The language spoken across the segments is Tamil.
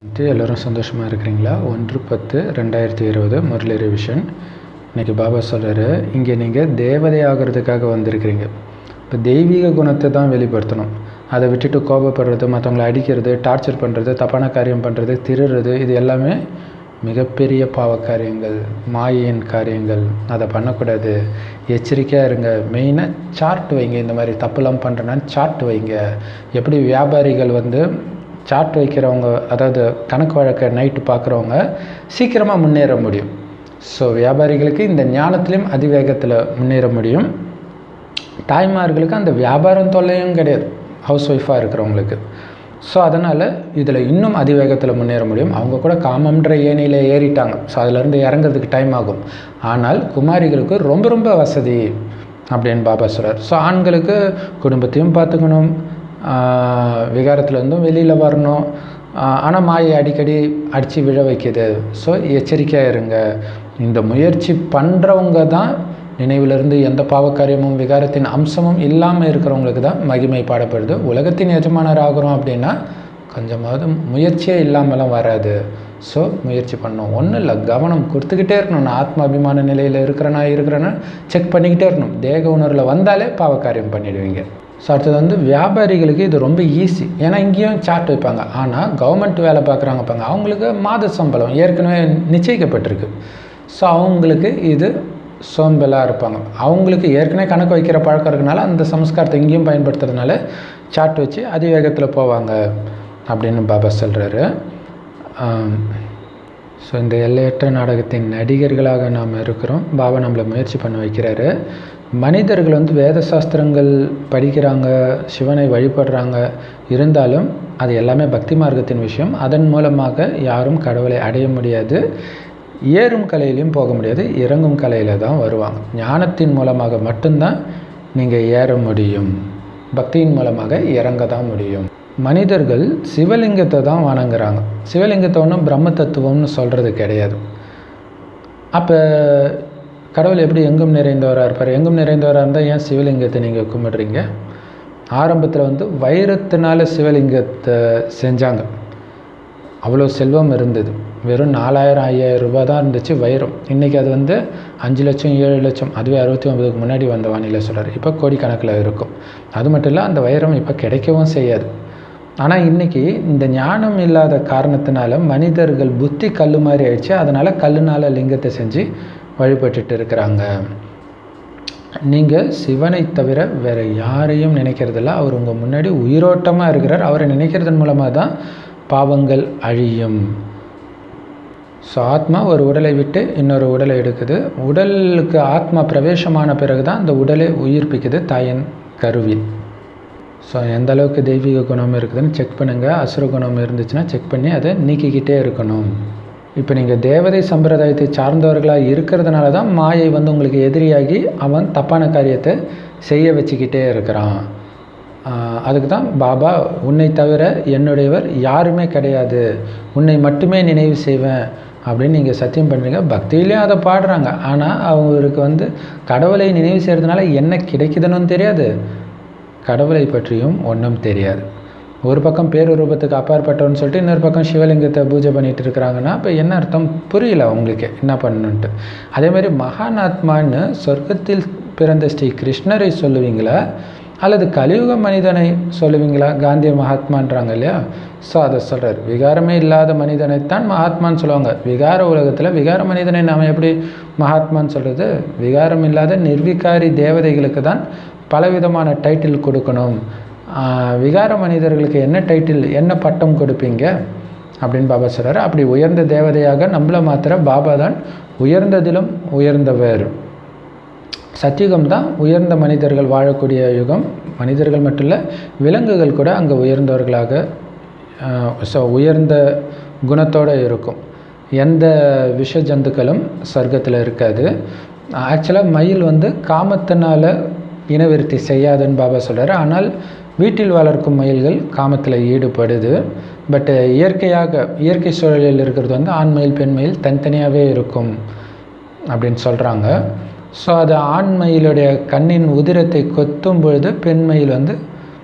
வந்துட்டு எல்லோரும் சந்தோஷமாக இருக்கிறீங்களா ஒன்று பத்து ரெண்டாயிரத்தி இருபது முரளி ரிவிஷன் இன்றைக்கி பாபா சொல்கிறாரு இங்கே நீங்கள் தேவதை ஆகிறதுக்காக வந்திருக்கிறீங்க இப்போ தெய்வீக குணத்தை தான் வெளிப்படுத்தணும் அதை விட்டுட்டு கோபப்படுறது மற்றவங்களை அடிக்கிறது டார்ச்சர் பண்ணுறது தப்பான காரியம் பண்ணுறது திருடுறது இது எல்லாமே மிகப்பெரிய பாவ காரியங்கள் மாயின் காரியங்கள் அதை பண்ணக்கூடாது எச்சரிக்கையாக இருங்க மெயினாக சார்ட் வைங்க இந்த மாதிரி தப்புலாம் பண்ணுறேன்னா சார்ட் வைங்க எப்படி வியாபாரிகள் வந்து சார்ட் வைக்கிறவங்க அதாவது கணக்கு வழக்கை நைட்டு பார்க்குறவங்க சீக்கிரமாக முன்னேற முடியும் ஸோ வியாபாரிகளுக்கு இந்த ஞானத்திலையும் அதிவேகத்தில் முன்னேற முடியும் தாய்மார்களுக்கு அந்த வியாபாரம் தொல்லையும் கிடையாது ஹவுஸ் ஒய்ஃபாக இருக்கிறவங்களுக்கு ஸோ அதனால் இதில் இன்னும் அதிவேகத்தில் முன்னேற முடியும் அவங்க கூட காமம்ன்ற ஏணியில் ஏறிட்டாங்க ஸோ அதிலேருந்து இறங்குறதுக்கு டைம் ஆகும் ஆனால் குமாரிகளுக்கு ரொம்ப ரொம்ப வசதி அப்படின்னு பாபா சொல்கிறார் ஸோ ஆண்களுக்கு குடும்பத்தையும் பார்த்துக்கணும் விகாரத்துலேருந்தும் வெளியில் வரணும் ஆனால் மாயை அடிக்கடி அடித்து விழ வைக்கிது ஸோ எச்சரிக்கையாக இருங்க இந்த முயற்சி பண்ணுறவங்க தான் நினைவிலிருந்து எந்த பாவக்காரியமும் விகாரத்தின் அம்சமும் இல்லாமல் இருக்கிறவங்களுக்கு தான் மகிமை பாடப்படுது உலகத்தின் எஜமானர் ஆகிறோம் அப்படின்னா கொஞ்சமாவது முயற்சியே இல்லாமலாம் வராது ஸோ முயற்சி பண்ணணும் ஒன்றும் இல்லை கவனம் கொடுத்துக்கிட்டே இருக்கணும் நான் ஆத்ம அபிமான நிலையில் இருக்கிறேனா இருக்கிறேன்னா செக் பண்ணிக்கிட்டே இருக்கணும் தேக உணர்வில் வந்தாலே பாவக்காரியம் பண்ணிடுவீங்க ஸோ அடுத்தது வந்து வியாபாரிகளுக்கு இது ரொம்ப ஈஸி ஏன்னா இங்கேயும் சார்ட் வைப்பாங்க ஆனால் கவர்மெண்ட் வேலை பார்க்குறாங்க பாங்க அவங்களுக்கு மாத சம்பளம் ஏற்கனவே நிச்சயிக்கப்பட்டிருக்கு ஸோ அவங்களுக்கு இது சோம்பலாக இருப்பாங்க அவங்களுக்கு ஏற்கனவே கணக்கு வைக்கிற பழக்கம் இருக்கனால அந்த சம்ஸ்காரத்தை இங்கேயும் பயன்படுத்துறதுனால சாட் வச்சு அதிவேகத்தில் போவாங்க அப்படின்னு பாபா சொல்கிறாரு ஸோ இந்த எல்லையற்ற நாடகத்தின் நடிகர்களாக நாம் இருக்கிறோம் பாபா நம்மளை முயற்சி பண்ண வைக்கிறாரு மனிதர்கள் வந்து வேத சாஸ்திரங்கள் படிக்கிறாங்க சிவனை வழிபடுறாங்க இருந்தாலும் அது எல்லாமே பக்தி மார்க்கத்தின் விஷயம் அதன் மூலமாக யாரும் கடவுளை அடைய முடியாது ஏறும் கலையிலையும் போக முடியாது இறங்கும் கலையில் தான் வருவாங்க ஞானத்தின் மூலமாக மட்டும்தான் நீங்கள் ஏற முடியும் பக்தியின் மூலமாக இறங்க தான் முடியும் மனிதர்கள் சிவலிங்கத்தை தான் வணங்குறாங்க சிவலிங்கத்தை ஒன்றும் பிரம்ம தத்துவம்னு சொல்கிறது கிடையாது அப்போ கடவுள் எப்படி எங்கும் நிறைந்தவராக இருப்பார் எங்கும் நிறைந்தவராக இருந்தால் ஏன் சிவலிங்கத்தை நீங்கள் கும்பிடுறீங்க ஆரம்பத்தில் வந்து வைரத்தினால சிவலிங்கத்தை செஞ்சாங்க அவ்வளோ செல்வம் இருந்தது வெறும் நாலாயிரம் ஐயாயிரம் ரூபாய் தான் இருந்துச்சு வைரம் இன்றைக்கி அது வந்து அஞ்சு லட்சம் ஏழு லட்சம் அதுவே அறுபத்தி ஒன்பதுக்கு முன்னாடி வந்த வானிலை சொல்கிறார் இப்போ கோடிக்கணக்கில் இருக்கும் அது மட்டும் இல்லை அந்த வைரம் இப்போ கிடைக்கவும் செய்யாது ஆனால் இன்றைக்கி இந்த ஞானம் இல்லாத காரணத்தினால மனிதர்கள் புத்தி கல் மாதிரி ஆயிடுச்சு அதனால் கல்லுனால் லிங்கத்தை செஞ்சு வழிபட்டுட்டு இருக்கிறாங்க நீங்கள் சிவனை தவிர வேறு யாரையும் நினைக்கிறதில்ல அவர் உங்கள் முன்னாடி உயிரோட்டமாக இருக்கிறார் அவரை நினைக்கிறதன் மூலமாக தான் பாவங்கள் அழியும் ஸோ ஆத்மா ஒரு உடலை விட்டு இன்னொரு உடலை எடுக்குது உடலுக்கு ஆத்மா பிரவேசமான பிறகு தான் அந்த உடலை உயிர்ப்பிக்குது தாயன் கருவில் ஸோ எந்த அளவுக்கு தெய்வீக குணம் இருக்குதுன்னு செக் பண்ணுங்கள் அசுர குணம் இருந்துச்சுன்னா செக் பண்ணி அதை நீக்கிக்கிட்டே இருக்கணும் இப்போ நீங்கள் தேவதை சம்பிரதாயத்தை சார்ந்தவர்களாக இருக்கிறதுனால தான் மாயை வந்து உங்களுக்கு எதிரியாகி அவன் தப்பான காரியத்தை செய்ய வச்சுக்கிட்டே இருக்கிறான் அதுக்கு தான் பாபா உன்னை தவிர என்னுடையவர் யாருமே கிடையாது உன்னை மட்டுமே நினைவு செய்வேன் அப்படின்னு நீங்கள் சத்தியம் பண்ணுறீங்க பக்தியிலையும் அதை பாடுறாங்க ஆனால் அவங்களுக்கு வந்து கடவுளை நினைவு செய்கிறதுனால என்ன கிடைக்குதுன்னு தெரியாது கடவுளை பற்றியும் ஒன்றும் தெரியாது ஒரு பக்கம் பேருரூபத்துக்கு அப்பாற்பட்டவன்னு சொல்லிட்டு இன்னொரு பக்கம் சிவலிங்கத்தை பூஜை பண்ணிகிட்டு இருக்கிறாங்கன்னா இப்போ என்ன அர்த்தம் புரியல அவங்களுக்கு என்ன பண்ணணுன்ட்டு அதேமாதிரி மகானாத்மான்னு சொர்க்கத்தில் பிறந்த ஸ்ரீ கிருஷ்ணரை சொல்லுவீங்களா அல்லது கலியுக மனிதனை சொல்லுவீங்களா காந்திய மகாத்மான்றாங்க இல்லையா ஸோ அதை சொல்கிறார் விகாரமே இல்லாத மனிதனைத்தான் மகாத்மான்னு சொல்லுவாங்க விகார உலகத்தில் விகார மனிதனை நாம் எப்படி மகாத்மான்னு சொல்கிறது விகாரம் இல்லாத நிர்விகாரி தேவதைகளுக்கு தான் பலவிதமான டைட்டில் கொடுக்கணும் விகார மனிதர்களுக்கு என்ன டைட்டில் என்ன பட்டம் கொடுப்பீங்க அப்படின்னு பாபா சொல்கிறார் அப்படி உயர்ந்த தேவதையாக நம்மளை மாத்திர பாபா தான் உயர்ந்ததிலும் உயர்ந்தவர் சத்தியுகம் தான் உயர்ந்த மனிதர்கள் வாழக்கூடிய யுகம் மனிதர்கள் மட்டும் இல்லை விலங்குகள் கூட அங்கே உயர்ந்தவர்களாக ஸோ உயர்ந்த குணத்தோடு இருக்கும் எந்த விஷ ஜந்துக்களும் சொர்க்கத்தில் இருக்காது ஆக்சுவலாக மயில் வந்து காமத்தினால் இனவிருத்தி செய்யாதுன்னு பாபா சொல்கிறார் ஆனால் வீட்டில் வளர்க்கும் மயில்கள் காமத்தில் ஈடுபடுது பட் இயற்கையாக இயற்கை சூழலில் இருக்கிறது வந்து ஆண் மயில் பெண் மயில் தனித்தனியாகவே இருக்கும் அப்படின்னு சொல்கிறாங்க ஸோ அது ஆண் மயிலுடைய கண்ணின் உதிரத்தை கொத்தும் பொழுது பெண் மயில் வந்து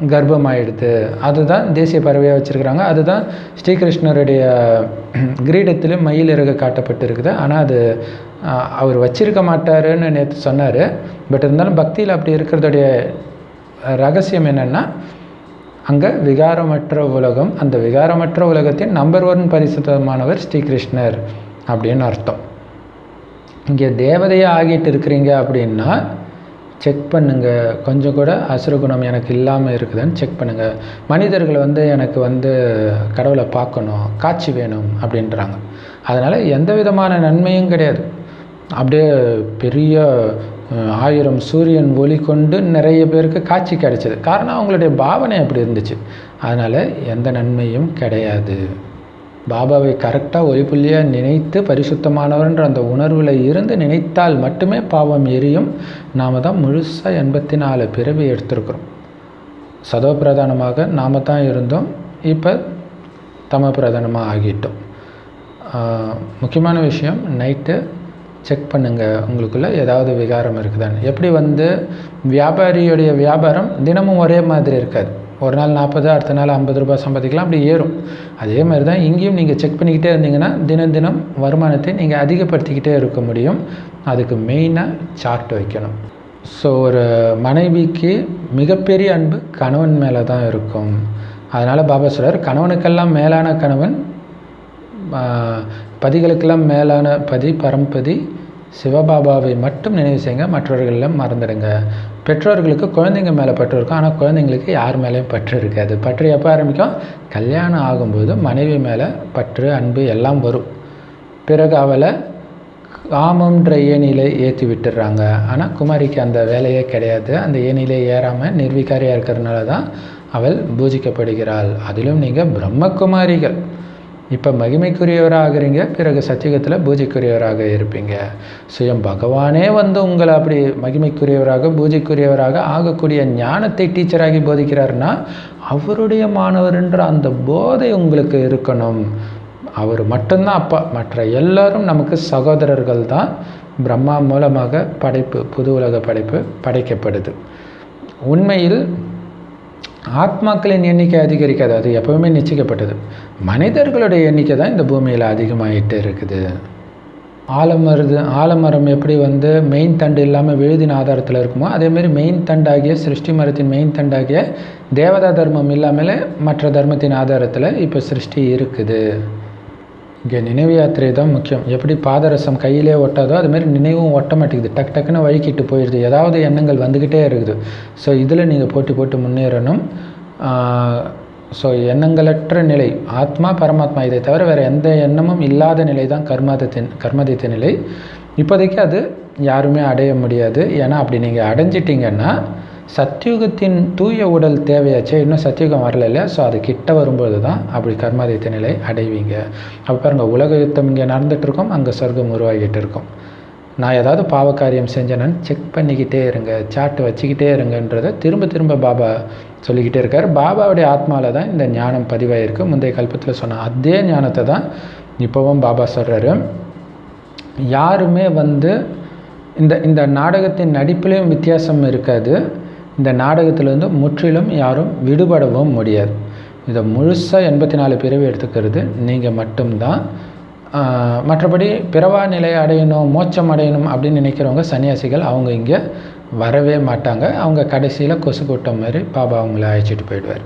கர்ப்பம் ஆயிடுது அதுதான் தேசிய பறவையாக வச்சுருக்கிறாங்க அதுதான் ஸ்ரீகிருஷ்ணருடைய கிரீடத்திலும் மயில் இறகு காட்டப்பட்டிருக்குது ஆனால் அது ஆஹ், அவர் வச்சிருக்க மாட்டாருன்னு நேற்று சொன்னார் பட் இருந்தாலும் பக்தியில் அப்படி இருக்கிறதுடைய ரகசியம் என்னென்னா அங்கே விகாரமற்ற உலகம் அந்த விகாரமற்ற உலகத்தின் நம்பர் ஒன் பரிசுத்தமானவர் ஸ்ரீகிருஷ்ணர் அப்படின்னு அர்த்தம் இங்கே தேவதையாக ஆகிட்டு இருக்கிறீங்க அப்படின்னா செக் பண்ணுங்க கொஞ்சம் கூட அசுரகுணம் எனக்கு இல்லாமல் இருக்குதுன்னு செக் பண்ணுங்க மனிதர்கள் வந்து எனக்கு வந்து கடவுளை பார்க்கணும் காட்சி வேணும் அப்படின்றாங்க அதனால் எந்த விதமான நன்மையும் கிடையாது அப்படியே பெரிய அஹ், ஆயிரம் சூரியன் ஒளி கொண்டு நிறைய பேருக்கு காட்சி கிடைச்சது காரணம் அவங்களுடைய பாவனை அப்படி இருந்துச்சு அதனால் எந்த நன்மையும் கிடையாது பாபாவை கரெக்டாக ஒளிப்புள்ளியாக நினைத்து பரிசுத்தமானவர்ன்ற அந்த உணர்வில் இருந்து நினைத்தால் மட்டுமே பாவம் எரியும் நாம் தான் முழுசாக எண்பத்தி நாலு பிறவி எடுத்திருக்கிறோம் சதோ பிரதானமாக நாம் தான் இருந்தோம் இப்போ தம பிரதானமாக ஆகிட்டோம் ஆஹ், முக்கியமான விஷயம் நைட்டு செக் பண்ணுங்கள் உங்களுக்குள்ளே ஏதாவது விகாரம் இருக்குதான்னு எப்படி வந்து வியாபாரியுடைய வியாபாரம் தினமும் ஒரே மாதிரி இருக்காது ஒரு நாள் நாற்பது அடுத்த நாள் ஐம்பது ரூபாய் சம்பாதிக்கலாம் அப்படி ஏறும் அதே மாதிரி தான் இங்கேயும் நீங்கள் செக் பண்ணிக்கிட்டே இருந்தீங்கன்னா தினம் தினம் வருமானத்தை நீங்கள் அதிகப்படுத்திக்கிட்டே இருக்க முடியும் அதுக்கு மெயினாக சார்ட் வைக்கணும் ஸோ ஒரு மனைவிக்கு மிகப்பெரிய அன்பு கணவன் மேலே தான் இருக்கும் அதனால் பாபா சொல்றார் கணவனுக்கெல்லாம் மேலான கணவன் ஆஹ், பதிகளுக்கெல்லாம் மேலான பதி பரம்பதி சிவபாபாவை மட்டும் நினைவு செய்யுங்க மற்றவர்களெல்லாம் மறந்துடுங்க பெற்றோர்களுக்கு குழந்தைங்க மேலே பற்று இருக்கும் ஆனால் குழந்தைங்களுக்கு யார் மேலேயும் பற்று இருக்காது பற்று எப்போ ஆரம்பிக்கும் கல்யாணம் ஆகும்போது மனைவி மேலே பற்று அன்பு எல்லாம் வரும் பிறகு அவளை காமம்ன்ற ஏணியில் ஏற்றி விட்டுடுறாங்க ஆனால் குமாரிக்கு அந்த வேலையே கிடையாது அந்த ஏணியிலே ஏறாமல் நிர்விகாரியாக இருக்கிறதுனால தான் அவள் பூஜிக்கப்படுகிறாள் அதிலும் நீங்கள் பிரம்மகுமாரிகள் இப்போ மகிமைக்குரியவராக ஆகுறீங்க பிறகு சத்தியுகத்தில் பூஜைக்குரியவராக இருப்பீங்க சுயம் பகவானே வந்து உங்களை அப்படி மகிமைக்குரியவராக பூஜைக்குரியவராக ஆகக்கூடிய ஞானத்தை டீச்சராகி போதிக்கிறாருன்னா அவருடைய மாணவர்ன்ற அந்த போதை உங்களுக்கு இருக்கணும் அவர் மட்டும்தான் அப்பா மற்ற எல்லாரும் நமக்கு சகோதரர்கள் தான் பிரம்மா மூலமாக படைப்பு புது உலக படைப்பு படைக்கப்படுது உண்மையில் ஆத்மாக்களின் எண்ணிக்கை அதிகரிக்காது அது எப்பவுமே நிச்சயிக்கப்பட்டது மனிதர்களுடைய எண்ணிக்கை தான் இந்த பூமியில் அதிகமாகிட்டு இருக்குது ஆலமருது ஆலமரம் எப்படி வந்து மெயின் தண்டு இல்லாமல் விழுதின் ஆதாரத்தில் இருக்குமோ அதேமாரி மெயின் தண்டாகிய சிருஷ்டி மரத்தின் மெயின் தண்டாகிய தேவதா தர்மம் இல்லாமலே மற்ற தர்மத்தின் ஆதாரத்தில் இப்போ சிருஷ்டி இருக்குது இங்கே நினைவு யாத்திரை தான் முக்கியம் எப்படி பாதரசம் கையிலே ஒட்டாதோ அதுமாரி நினைவும் ஒட்ட மாட்டேங்குது டக் டக்குன்னு வழுக்கிட்டு போயிடுது ஏதாவது எண்ணங்கள் வந்துக்கிட்டே இருக்குது ஸோ இதில் நீங்கள் போட்டி போட்டு முன்னேறணும் ஸோ எண்ணங்களற்ற நிலை ஆத்மா பரமாத்மா இதை தவிர வேறு எந்த எண்ணமும் இல்லாத நிலை தான் கர்மாதத்தின் கர்மதித்த நிலை இப்போதைக்கு அது யாருமே அடைய முடியாது ஏன்னா அப்படி நீங்கள் அடைஞ்சிட்டிங்கன்னா சத்தியுகத்தின் தூய உடல் தேவையாச்சே இன்னும் சத்தியுகம் வரல இல்லையா ஸோ அது கிட்ட வரும்போது தான் அப்படி கர்மாதித்த நிலை அடைவீங்க அப்போ பாருங்கள் உலக யுத்தம் இங்கே நடந்துட்டு இருக்கோம் அங்கே சொர்க்கம் உருவாகிட்டு இருக்கும் நான் ஏதாவது பாவக்காரியம் செஞ்சேன்னு செக் பண்ணிக்கிட்டே இருங்க சாட்டு வச்சுக்கிட்டே இருங்கன்றதை திரும்ப திரும்ப பாபா சொல்லிக்கிட்டே இருக்கார் பாபாவுடைய ஆத்மாவில் தான் இந்த ஞானம் பதிவாயிருக்கு முந்தைய கல்பத்தில் சொன்ன அதே ஞானத்தை தான் இப்போவும் பாபா சொல்கிறாரு யாருமே வந்து இந்த இந்த நாடகத்தின் நடிப்பிலையும் வித்தியாசம் இருக்காது இந்த நாடகத்திலேருந்து முற்றிலும் யாரும் விடுபடவும் முடியாது இதை முழுசாக எண்பத்தி நாலு பிறவி எடுத்துக்கிறது நீங்கள் மட்டும்தான் ஆஹ், மற்றபடி பிறவா நிலை அடையணும் மோட்சம் அடையணும் அப்படின்னு நினைக்கிறவங்க சன்னியாசிகள் அவங்க இங்கே வரவே மாட்டாங்க அவங்க கடைசியில் கொசு கூட்டம் மாதிரி பாபா அவங்கள அழைச்சிட்டு போயிடுவார்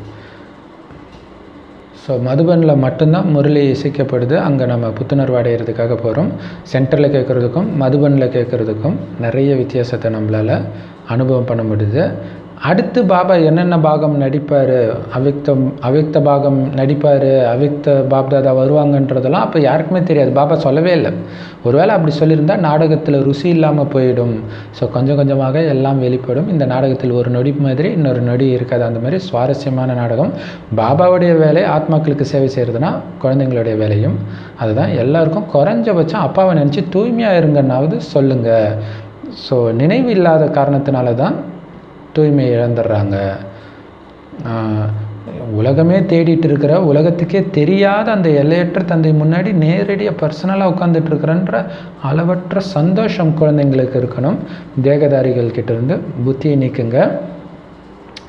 ஸோ மதுபனில் மட்டும்தான் முரளி இசைக்கப்படுது அங்கே நம்ம புத்துணர்வு அடைகிறதுக்காக போகிறோம் சென்டரில் கேட்குறதுக்கும் மதுபனில் கேட்குறதுக்கும் நிறைய வித்தியாசத்தை நம்மளால் அனுபவம் பண்ண முடியுது அடுத்து பாபா என்னென்ன பாகம் நடிப்பார் அவிக்தம் அவிக்த பாகம் நடிப்பார் அவிக்த பாப்தாதா வருவாங்கன்றதெல்லாம் அப்போ யாருக்குமே தெரியாது பாபா சொல்லவே இல்லை ஒருவேளை அப்படி சொல்லியிருந்தால் நாடகத்தில் ருசி இல்லாமல் போயிடும் ஸோ கொஞ்சம் கொஞ்சமாக எல்லாம் வெளிப்படும் இந்த நாடகத்தில் ஒரு நொடி மாதிரி இன்னொரு நொடி இருக்காது அந்த மாதிரி சுவாரஸ்யமான நாடகம் பாபாவுடைய வேலை ஆத்மாக்களுக்கு சேவை செய்கிறதுனா குழந்தைங்களுடைய வேலையும் அதுதான் எல்லாருக்கும் குறைஞ்சபட்சம் அப்பாவை நினச்சி தூய்மையாக இருங்கன்னாவது சொல்லுங்கள் ஸோ நினைவு இல்லாத காரணத்தினால தான் தூய்மை இழந்துடுறாங்க ஆஹ் உலகமே தேடிட்டு இருக்கிற உலகத்துக்கே தெரியாத அந்த எல்லையற்ற தந்தை முன்னாடி நேரடியாக பர்சனலாக உட்காந்துட்டு இருக்கிறன்ற அளவற்ற சந்தோஷம் குழந்தைங்களுக்கு இருக்கணும் தேகதாரிகள் கிட்ட இருந்து புத்தியை நீக்குங்க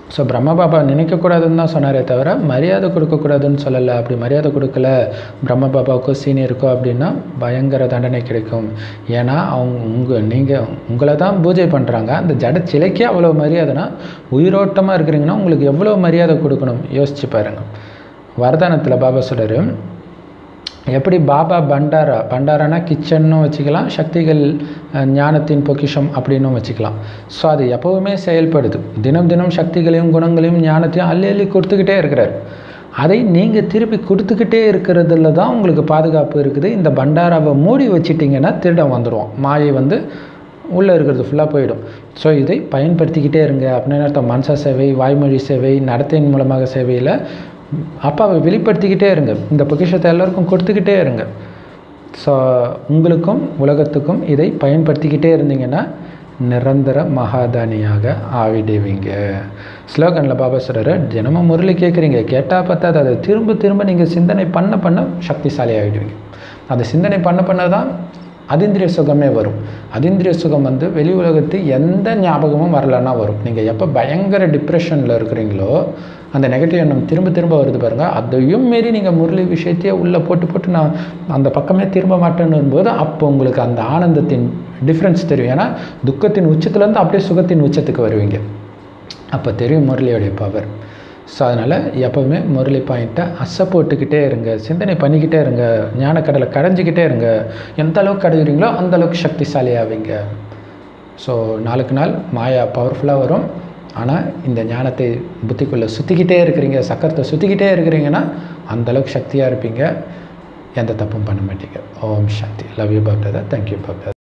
ஸோ பிரம்ம பாபா நினைக்கக்கூடாதுன்னு தான் சொன்னாரே தவிர மரியாதை கொடுக்கக்கூடாதுன்னு சொல்லலை அப்படி மரியாதை கொடுக்கல பிரம்ம பாபாவுக்கோ சீனியருக்கோ அப்படின்னா பயங்கர தண்டனை கிடைக்கும் ஏன்னா அவங்க உங்கள் நீங்கள் உங்களை தான் பூஜை பண்ணுறாங்க அந்த ஜட சிலைக்கே அவ்வளோ மரியாதைனா உயிரோட்டமாக இருக்கிறீங்கன்னா உங்களுக்கு எவ்வளோ மரியாதை கொடுக்கணும் யோசிச்சு பாருங்கள் வரதானத்தில் பாபா சொல்கிறாரு எப்படி பாபா பண்டாரா பண்டாரானா கிச்சன்னு வச்சுக்கலாம் சக்திகள் அஹ், ஞானத்தின் பொக்கிஷம் அப்படின்னும் வச்சுக்கலாம் ஸோ அது எப்போவுமே செயல்படுது தினம் தினம் சக்திகளையும் குணங்களையும் ஞானத்தையும் அள்ளி அள்ளி கொடுத்துக்கிட்டே இருக்கிறார் அதை நீங்கள் திருப்பி கொடுத்துக்கிட்டே இருக்கிறதுல தான் உங்களுக்கு பாதுகாப்பு இருக்குது இந்த பண்டாராவை மூடி வச்சிட்டிங்கன்னா திருடம் வந்துடுவோம் மாயை வந்து உள்ளே இருக்கிறது ஃபுல்லாக போயிடும் ஸோ இதை பயன்படுத்திக்கிட்டே இருங்க அப்படின்னு அர்த்தம் மனசா சேவை வாய்மொழி சேவை நடத்தையின் மூலமாக சேவையில் அப்பாவை வெளிப்படுத்திக்கிட்டே இருங்க இந்த பொக்கிஷத்தை எல்லாருக்கும் கொடுத்துக்கிட்டே இருங்க ஸோ உங்களுக்கும் உலகத்துக்கும் இதை பயன்படுத்திக்கிட்டே இருந்தீங்கன்னா நிரந்தர மகாதானியாக ஆவிடுவீங்க ஸ்லோகனில் பாபா சொல்கிறாரு தினமும் முரளி கேட்குறீங்க கேட்டால் பத்தாது அதை திரும்ப திரும்ப நீங்கள் சிந்தனை பண்ண பண்ண சக்திசாலி ஆகிடுவீங்க அதை சிந்தனை பண்ண பண்ண தான் அதிந்திரிய சுகமே வரும் அதிந்திரிய சுகம் வந்து வெளி உலகத்து எந்த ஞாபகமும் வரலன்னா வரும் நீங்கள் எப்போ பயங்கர டிப்ரெஷனில் இருக்கிறீங்களோ அந்த நெகட்டிவ் எண்ணம் திரும்ப திரும்ப வருது பாருங்கள் அதையும் மீறி நீங்கள் முரளி விஷயத்தையே உள்ளே போட்டு போட்டு நான் அந்த பக்கமே திரும்ப மாட்டேன்னு போது அப்போ உங்களுக்கு அந்த ஆனந்தத்தின் டிஃப்ரென்ஸ் தெரியும் ஏன்னா துக்கத்தின் உச்சத்துலேருந்து அப்படியே சுகத்தின் உச்சத்துக்கு வருவீங்க அப்போ தெரியும் முரளியோடைய பவர் ஸோ அதனால் எப்போவுமே முரளி பாயிண்ட்டை அசை போட்டுக்கிட்டே இருங்க சிந்தனை பண்ணிக்கிட்டே இருங்க ஞானக்கடலை கடைஞ்சிக்கிட்டே இருங்க எந்த அளவுக்கு கடைகிறீங்களோ அந்த அளவுக்கு சக்திசாலி ஆவீங்க ஸோ நாளுக்கு நாள் மாயா பவர்ஃபுல்லாக வரும் ஆனால் இந்த ஞானத்தை புத்திக்குள்ளே சுற்றிக்கிட்டே இருக்கிறீங்க சக்கரத்தை சுற்றிக்கிட்டே இருக்கிறீங்கன்னா அந்த அளவுக்கு சக்தியாக இருப்பீங்க எந்த தப்பும் பண்ண மாட்டீங்க Om Shanti love you Bapdada thank you Bapdada